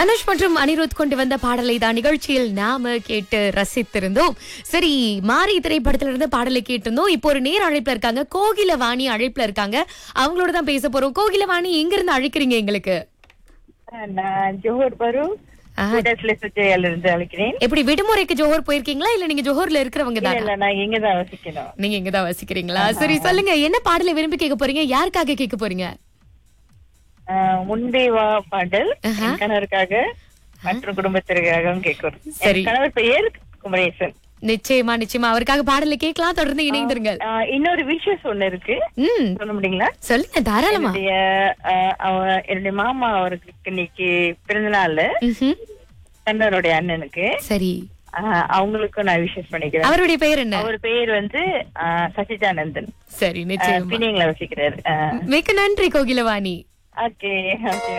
தனுஷ் மற்றும் அனிருத் கொண்டு வந்த பாடலை தான் நிகழ்ச்சியில் நாம கேட்டு ரசித்திருந்தோம் சரி மாரி திரைப்படத்துல இருந்து பாடலை கேட்டிருந்தோம் இப்போ ஒரு நேர் அழைப்புல இருக்காங்க கோகிலவாணி அழைப்புல இருக்காங்க அவங்களோட தான் பேச போறோம் கோகிலவாணி எங்க இருந்து அழைக்கிறீங்க எங்களுக்கு நான் ஜோஹர் பரு ஆஹா. சுஜயால இருந்து அழைக்கிறேன் எப்படி விடுமுறைக்கு ஜோஹர் போயிருக்கீங்களா இல்ல நீங்க ஜோஹர்ல இருக்கிறவங்க இல்ல தான் இல்ல நான் இங்க தான் வசிக்கணும் நீங்க இங்கதான் வசிக்கிறீங்களா சரி சொல்லுங்க என்ன பாடலை விரும்பி கேட்க போறீங்க யாருக்காக கேட்க போறீங்க ஆஹ், முன்பே வா பாடல் என் கணவருக்காக மற்றும் குடும்பத்திற்காகவும் கேட்கிறோம் சரி. என் கணவர் பெயர் குமரேசன் நிச்சயமா நிச்சயமா அவருக்காக பாடலை கேட்கலாம் தொடர்ந்து இணைந்திருங்கள் ஆஹ், இன்னொரு விஷயம் ஒண்ணு இருக்கு ம் சொல்ல முடியுங்களா சொல்லுங்க தாராளமா என்னுடைய ஆஹ், அவ- என்னுடைய மாமா அவருக்கு இன்னைக்கு பிறந்த நாள் ம்ஹும். கணவருடைய அண்ணனுக்கு சரி ஆஹ், அவங்களுக்கும் நான் விஷஸ் பண்ணிக்கிறேன் அவருடைய பெயர் என்ன அவர் பெயர் வந்து ஆஹ், சச்சிதானந்தன் சரி நிச்சயமா பின்னியங்களை வசிக்கிறாரு மிக்க நன்றி கோகிலவாணி ஓகே ஓகே